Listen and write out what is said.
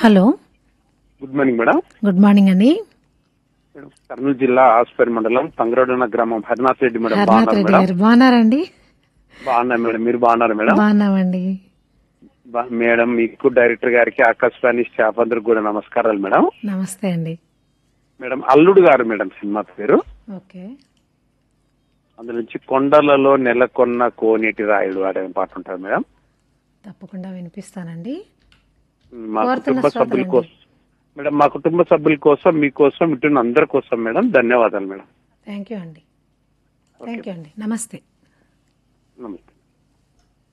Hello good morning madam good morning అండి madam, Kurnool జిల్లా ఆస్పేర్ మండలం తంగరోడన గ్రామం హరినాథ్ రెడ్డి మేడం హరినాథ్ బాగున్నారు రెడ్డి మేడం గారు బాగున్నారండి బాగున్నారు మేడం మీరు బాగున్నారు మేడం బాగున్నామండి బా- మేడం మీకు డైరెక్టర్ గారికి ఆకాశవాణి స్టాఫ్ అందరికి కూడా నమస్కారాలు మేడం నమస్తే అండి మేడం అల్లుడు గారు మేడం సినిమా పేరు ఓకే అందులో నుంచి కొండలలో నెలకొన్న కోనేటి రాయుడు అనే పాట ఉంటుంది మేడం తప్పకుండా వినిపిస్తానండి మా కోరుతున్న కుటుంబ సభ్యుల శ్రోతలండి. కోసం మేడం మా కుటుంబ సభ్యుల కోసం మీకోసం ఇటు అందరి కోసం మేడం ధన్యవాదాలు మేడం థ్యాంక్ యూ అండి థ్యాంక్ యూ అండి నమస్తే నమస్తే